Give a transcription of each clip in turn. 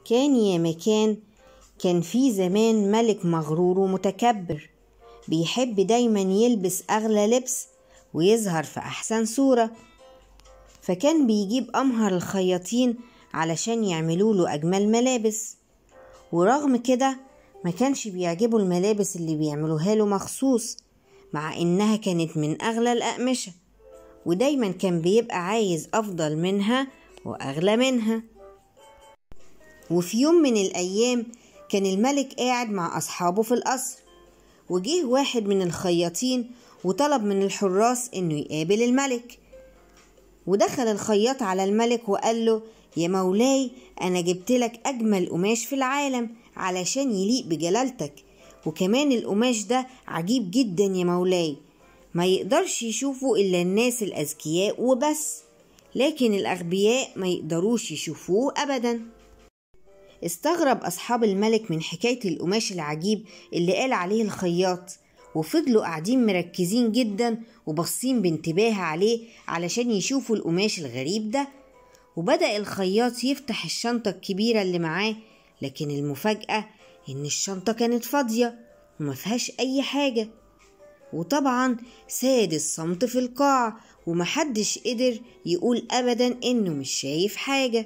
كان يا مكان كان في زمان ملك مغرور ومتكبر بيحب دايما يلبس أغلى لبس ويظهر في أحسن صورة فكان بيجيب أمهر الخياطين علشان يعملوا له أجمل ملابس ورغم كده ما كانش بيعجبه الملابس اللي بيعملوها له مخصوص مع إنها كانت من أغلى الأقمشة ودايما كان بيبقى عايز أفضل منها وأغلى منها وفي يوم من الأيام كان الملك قاعد مع أصحابه في القصر وجه واحد من الخياطين وطلب من الحراس إنه يقابل الملك ودخل الخياط على الملك وقال له يا مولاي أنا جبت لك أجمل قماش في العالم علشان يليق بجلالتك وكمان القماش ده عجيب جدا يا مولاي ما يقدرش يشوفه إلا الناس الأذكياء وبس لكن الأغبياء ما يقدروش يشوفوه أبدا استغرب أصحاب الملك من حكاية القماش العجيب اللي قال عليه الخياط وفضلوا قاعدين مركزين جدا وبصين بانتباه عليه علشان يشوفوا القماش الغريب ده وبدأ الخياط يفتح الشنطة الكبيرة اللي معاه لكن المفاجأة إن الشنطة كانت فاضية وما فيهاش أي حاجة وطبعا ساد الصمت في القاع ومحدش قدر يقول أبدا إنه مش شايف حاجة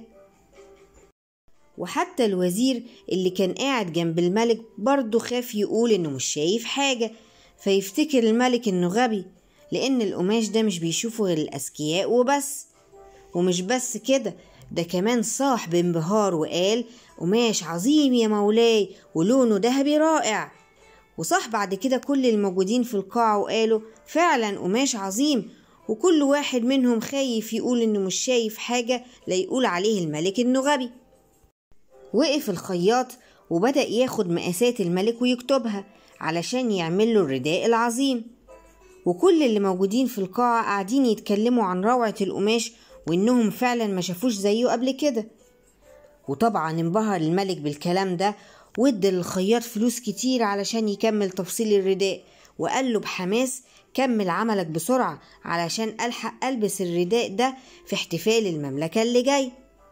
وحتى الوزير اللي كان قاعد جنب الملك برضه خاف يقول إنه مش شايف حاجة فيفتكر الملك إنه غبي لأن القماش ده مش بيشوفه غير الأذكياء وبس ومش بس كده ده كمان صاح بانبهار وقال قماش عظيم يا مولاي ولونه ذهبي رائع وصاح بعد كده كل الموجودين في القاعة وقالوا فعلا قماش عظيم وكل واحد منهم خايف يقول انه مش شايف حاجة لا يقول عليه الملك انه غبي وقف الخياط وبدأ ياخد مقاسات الملك ويكتبها علشان يعمل له الرداء العظيم وكل اللي موجودين في القاعة قاعدين يتكلموا عن روعة القماش وإنهم فعلا ما شافوش زيه قبل كده وطبعا انبهر الملك بالكلام ده وادى للخياط فلوس كتير علشان يكمل تفصيل الرداء وقال له بحماس كمل عملك بسرعة علشان ألحق ألبس الرداء ده في احتفال المملكة اللي جاي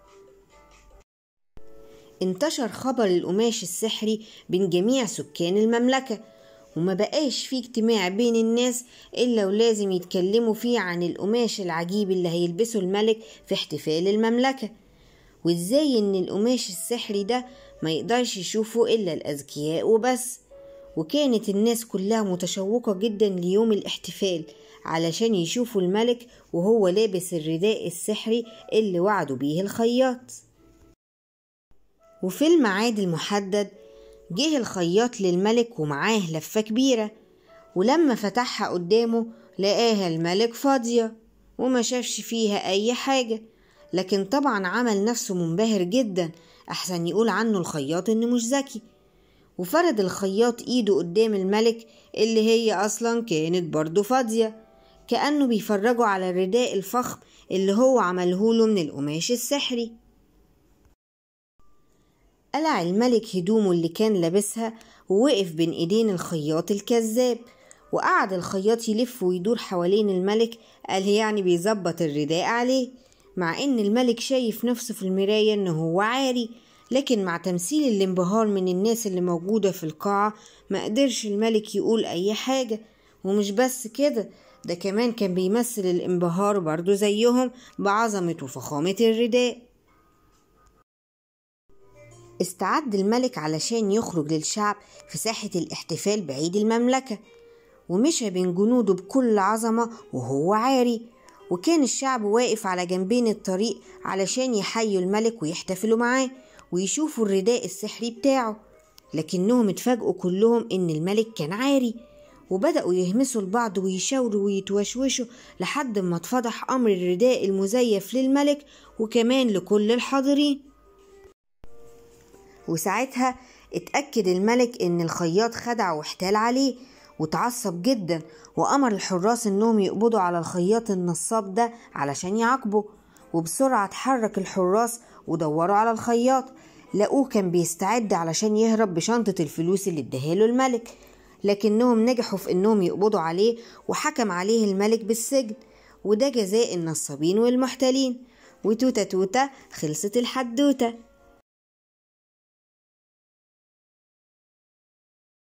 انتشر خبر القماش السحري بين جميع سكان المملكة وما بقاش في اجتماع بين الناس إلا ولازم يتكلموا فيه عن القماش العجيب اللي هيلبسه الملك في احتفال المملكة وازاي ان القماش السحري ده ما يقدرش يشوفه إلا الأذكياء وبس وكانت الناس كلها متشوقة جدا ليوم الاحتفال علشان يشوفوا الملك وهو لابس الرداء السحري اللي وعدوا بيه الخياط وفي الميعاد المحدد جه الخياط للملك ومعاه لفة كبيرة ولما فتحها قدامه لقاها الملك فاضية وما شافش فيها أي حاجة لكن طبعا عمل نفسه منبهر جدا أحسن يقول عنه الخياط إنه مش ذكي وفرد الخياط إيده قدام الملك اللي هي أصلا كانت برضه فاضية كأنه بيفرجه على الرداء الفخم اللي هو عملهوله من القماش السحري قلع الملك هدومه اللي كان لابسها ووقف بين ايدين الخياط الكذاب وقعد الخياط يلف ويدور حوالين الملك قال يعني بيظبط الرداء عليه مع ان الملك شايف نفسه في المراية ان هو عاري لكن مع تمثيل الانبهار من الناس اللي موجودة في القاعة ما قدرش الملك يقول اي حاجة ومش بس كده ده كمان كان بيمثل الانبهار برضه زيهم بعظمة وفخامة الرداء استعد الملك علشان يخرج للشعب في ساحة الاحتفال بعيد المملكة ومشى بين جنوده بكل عظمة وهو عاري وكان الشعب واقف على جنبين الطريق علشان يحيوا الملك ويحتفلوا معاه ويشوفوا الرداء السحري بتاعه لكنهم اتفاجئوا كلهم ان الملك كان عاري وبدأوا يهمسوا لبعض ويشاوروا ويتوشوشوا لحد ما اتفضح أمر الرداء المزيف للملك وكمان لكل الحاضرين وساعتها اتأكد الملك إن الخياط خدع واحتال عليه وتعصب جدا وأمر الحراس إنهم يقبضوا على الخياط النصاب ده علشان يعاقبه وبسرعة اتحرك الحراس ودوروا على الخياط لقوه كان بيستعد علشان يهرب بشنطة الفلوس اللي اداها الملك لكنهم نجحوا في إنهم يقبضوا عليه وحكم عليه الملك بالسجن وده جزاء النصابين والمحتالين وتوتة توتة خلصت الحدوتة